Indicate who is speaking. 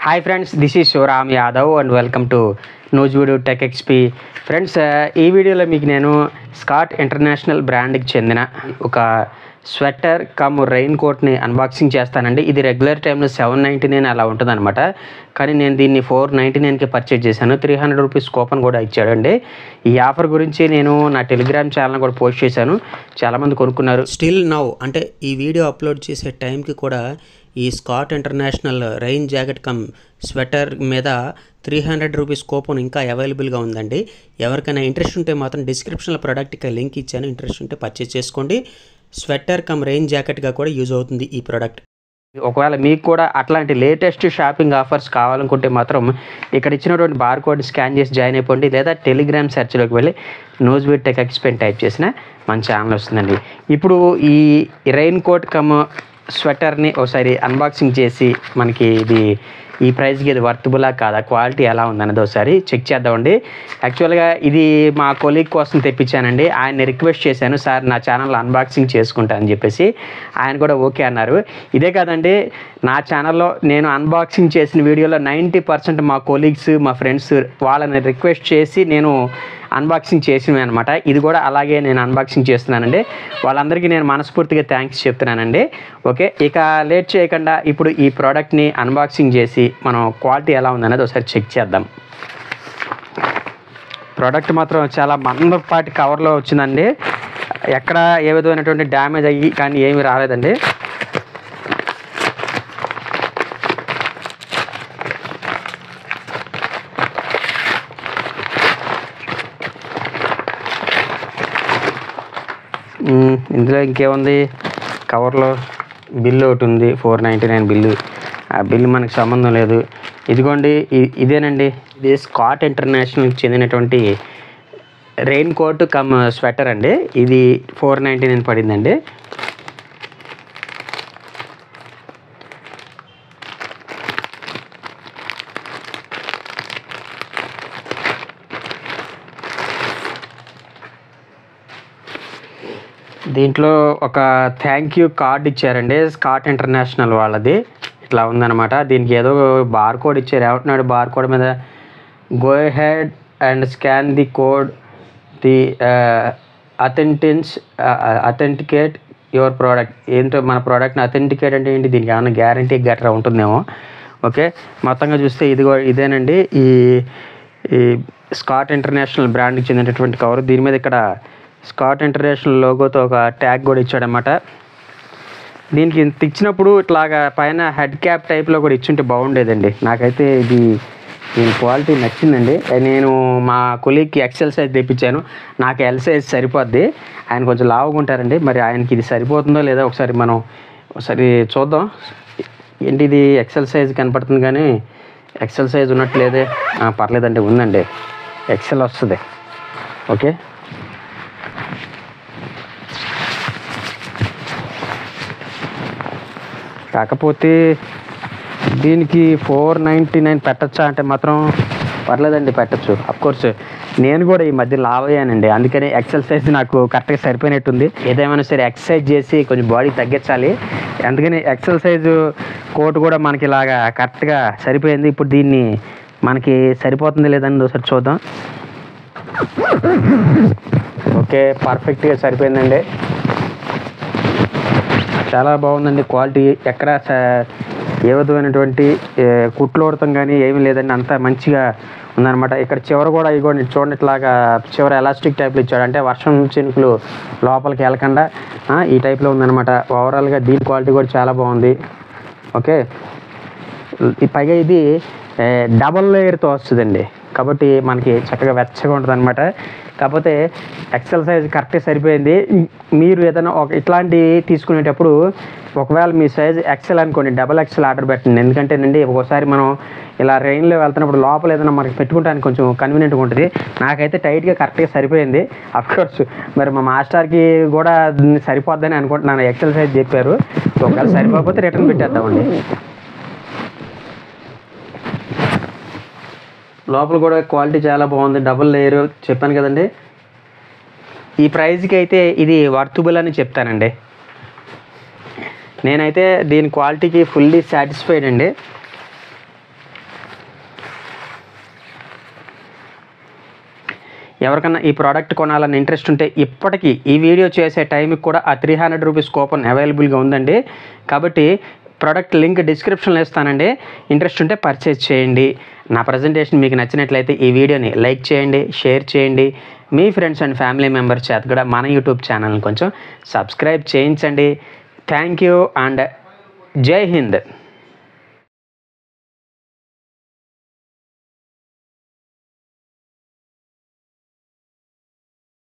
Speaker 1: hi friends this is Sivaram Yadav and welcome to news video tech XP friends ఈ వీడియోలో మీకు నేను స్కాట్ ఇంటర్నేషనల్ బ్రాండ్కి చెందిన ఒక స్వెటర్ కమ్ రెయిన్ కోట్ని అన్బాక్సింగ్ చేస్తానండి ఇది రెగ్యులర్ టైంలో సెవెన్ నైంటీ నైన్ అలా ఉంటుందన్నమాట కానీ నేను దీన్ని ఫోర్ నైంటీ నైన్కి పర్చేజ్ చేశాను త్రీ హండ్రెడ్ రూపీస్ కూపన్ కూడా ఇచ్చాడండి ఈ ఆఫర్ గురించి నేను నా టెలిగ్రామ్ ఛానల్ కూడా పోస్ట్ చేశాను చాలామంది కొనుక్కున్నారు స్టిల్ నౌ అంటే ఈ వీడియో అప్లోడ్ చేసే టైంకి కూడా ఈ Scott international rain jacket cum sweater మీద త్రీ హండ్రెడ్ రూపీస్ కూపన్ ఇంకా అవైలబుల్గా ఉందండి ఎవరికైనా ఇంట్రెస్ట్ ఉంటే మాత్రం డిస్క్రిప్షన్లో ప్రోడక్ట్కి లింక్ ఇచ్చాను ఇంట్రెస్ట్ ఉంటే పర్చేస్ చేసుకోండి స్వెటర్ కమ్ రెయిన్ జాకెట్గా కూడా యూజ్ అవుతుంది ఈ ప్రోడక్ట్ ఒకవేళ మీకు కూడా అట్లాంటి లేటెస్ట్ షాపింగ్ ఆఫర్స్ కావాలనుకుంటే మాత్రం ఇక్కడ ఇచ్చినటువంటి బార్ కోడ్ స్కాన్ చేసి జాయిన్ అయిపోండి లేదా టెలిగ్రామ్ సెర్చ్లోకి వెళ్ళి న్యూస్ విత్ టెక్ ఎక్స్పెన్ టైప్ చేసిన మన ఛానల్ వస్తుందండి ఇప్పుడు ఈ రెయిన్ కోట్ కమ్ స్వెటర్ని ఒకసారి అన్బాక్సింగ్ చేసి మనకి ఇది ఈ ప్రైస్కి ఇది వర్తబులా కాదా క్వాలిటీ ఎలా ఉందన్నది ఒకసారి చెక్ చేద్దామండి యాక్చువల్గా ఇది మా కొలీగ్ కోసం తెప్పించానండి ఆయన్ని రిక్వెస్ట్ చేశాను సార్ నా ఛానల్ అన్బాక్సింగ్ చేసుకుంటా అని చెప్పేసి ఆయన కూడా ఓకే అన్నారు ఇదే కాదండి నా ఛానల్లో నేను అన్బాక్సింగ్ చేసిన వీడియోలో నైంటీ పర్సెంట్ మా కొలీగ్స్ మా ఫ్రెండ్స్ వాళ్ళని రిక్వెస్ట్ చేసి నేను అన్బాక్సింగ్ చేసినవి అనమాట ఇది కూడా అలాగే నేను అన్బాక్సింగ్ చేస్తున్నానండి వాళ్ళందరికీ నేను మనస్ఫూర్తిగా థ్యాంక్స్ చెప్తున్నానండి ఓకే ఇక లేట్ చేయకుండా ఇప్పుడు ఈ ప్రోడక్ట్ని అన్బాక్సింగ్ చేసి మనం క్వాలిటీ ఎలా ఉందనేది ఒకసారి చెక్ చేద్దాం ప్రోడక్ట్ మాత్రం చాలా మందపాటి కవర్లో వచ్చిందండి ఎక్కడ ఏ విధమైనటువంటి డ్యామేజ్ అయ్యి కానీ ఏమీ రాలేదండి మ్మ్, ఇందులో ఇంకేముంది కవర్లో బిల్లు ఒకటి ఉంది ఫోర్ నైంటీ నైన్ బిల్లు ఆ బిల్లు మనకు సంబంధం లేదు ఇదిగోండి ఇ- ఇదేనండి ఇది స్కాట్ ఇంటర్నేషనల్కి చెందినటువంటి రెయిన్ కోట్ కమ్ స్వెటర్ అండి ఇది ఫోర్ నైంటీ నైన్ పడిందండి దీంట్లో ఒక థ్యాంక్ యూ కార్డ్ ఇచ్చారండి స్కాట్ ఇంటర్నేషనల్ వాళ్ళది ఇట్లా ఉందన్నమాట దీనికి ఏదో బార్ కోడ్ ఇచ్చారు ఏమంటున్నాడు బార్ కోడ్ మీద go ahead and scan the code the అథెంటిన్స్ అథెంటికేట్ యువర్ ప్రోడక్ట్ ఏంటో మన ప్రోడక్ట్ని అథెంటికేట్ అంటే ఏంటి దీనికి ఏమైనా గ్యారంటీ గట్రా ఉంటుందేమో ఓకే మొత్తంగా చూస్తే ఇది కూడా ఇదేనండి ఈ ఈ స్కాట్ ఇంటర్నేషనల్ బ్రాండ్కి చెందినటువంటి కవర్ దీని మీద ఇక్కడ స్కాట్ ఇంటర్నేషనల్ లోగోతో ఒక ట్యాగ్ కూడా ఇచ్చాడనమాట దీనికి ఇంత ఇచ్చినప్పుడు ఇట్లాగా పైన హెడ్ క్యాప్ టైప్లో కూడా ఇచ్చుంటే బాగుండేదండి నాకైతే ఇది దీని క్వాలిటీ నచ్చిందండి నేను మా కొలీగ్కి ఎక్సెల్ సైజ్ తెప్పించాను నాకు ఎల్ సైజ్ సరిపోద్ది ఆయన కొంచెం లావుగా ఉంటారండి మరి ఆయనకి ఇది సరిపోతుందో లేదో ఒకసారి మనం ఒకసారి చూద్దాం ఏంటి ఇది ఎక్సెల్ సైజ్ కనపడుతుంది కానీ ఎక్సెల్ సైజ్ ఉన్నట్లేదే ఆ, పర్లేదండి ఉందండి ఎక్సెల్ వస్తుంది ఓకే కాకపోతే దీనికి ఫోర్ నైంటీ నైన్ పెట్టచ్చా అంటే మాత్రం పర్లేదండి పెట్టచ్చు కోర్స్ నేను కూడా ఈ మధ్య లావ్ అయ్యానండి అందుకని ఎక్సర్సైజ్ నాకు కరెక్ట్గా సరిపోయినట్టుంది ఏదేమైనా సరే ఎక్సర్సైజ్ చేసి కొంచెం బాడీ తగ్గించాలి అందుకని ఎక్సర్సైజ్ కోట్ కూడా మనకి ఇలాగా కరెక్ట్గా సరిపోయింది ఇప్పుడు దీన్ని మనకి సరిపోతుంది లేదని ఒకసారి చూద్దాం ఓకే పర్ఫెక్ట్గా సరిపోయిందండి చాలా బాగుందండి క్వాలిటీ ఎక్కడ స- ఏ విధమైనటువంటి ఏ, కుట్లు ఓడతాం కానీ ఏమీ లేదండి అంతా మంచిగా ఉందన్నమాట ఇక్కడ చివర కూడా ఇగోండి చూడండి ఇట్లాగా చివర ఎలాస్టిక్ టైప్లో ఇచ్చాడు అంటే వర్షం చినుకులు లోపలికి వెళ్ళకుండా ఆ, ఈ టైప్లో ఉందన్నమాట ఓవరాల్గా దీని క్వాలిటీ కూడా చాలా బాగుంది ఓకే ఈ పైగా ఇది ఏ, డబల్ లేయర్తో వస్తుందండి కాబట్టి మనకి చక్కగా వెచ్చగా ఉంటుంది అనమాట కాకపోతే ఎక్సెల్ సైజ్ కరెక్ట్గా సరిపోయింది మీరు ఏదైనా ఒక ఇట్లాంటి తీసుకునేటప్పుడు ఒకవేళ మీ సైజ్ ఎక్సెల్ అనుకోండి డబల్ ఎక్సెల్ ఆర్డర్ పెట్టండి ఎందుకంటేనండి ఒక్కోసారి మనం ఇలా రెయిన్లో వెళ్తున్నప్పుడు లోపల ఏదైనా మనకి పెట్టుకుంటానికి కొంచెం కన్వీనియంట్గా ఉంటుంది నాకైతే టైట్గా కరెక్ట్గా సరిపోయింది కోర్స్ మరి మా మాస్టర్కి కూడా సరిపోద్దని అనుకుంటున్నాను ఎక్సెల్ సైజ్ చెప్పారు ఒకవేళ సరిపోకపోతే రిటర్న్ పెట్టేద్దామండి లోపల కూడా క్వాలిటీ చాలా బాగుంది డబుల్ లేయర్ చెప్పాను కదండి ఈ ప్రైస్కి అయితే ఇది వర్తుబుల్ అని చెప్తానండి నేనైతే దీని క్వాలిటీకి ఫుల్లీ సాటిస్ఫైడ్ అండి ఎవరికన్నా ఈ ప్రోడక్ట్ కొనాలని ఇంట్రెస్ట్ ఉంటే ఇప్పటికీ ఈ వీడియో చేసే టైంకి కూడా ఆ త్రీ హండ్రెడ్ రూపీస్ కూపన్ అవైలబుల్గా ఉందండి కాబట్టి ప్రోడక్ట్ లింక్ డిస్క్రిప్షన్లో ఇస్తానండి ఇంట్రెస్ట్ ఉంటే పర్చేజ్ చేయండి నా ప్రజెంటేషన్ మీకు నచ్చినట్లయితే ఈ వీడియోని లైక్ చేయండి షేర్ చేయండి మీ ఫ్రెండ్స్ అండ్ ఫ్యామిలీ మెంబర్స్ చేత కూడా మన యూట్యూబ్ ఛానల్ని కొంచెం సబ్స్క్రైబ్ చేయించండి థ్యాంక్ యూ అండ్ జై హింద్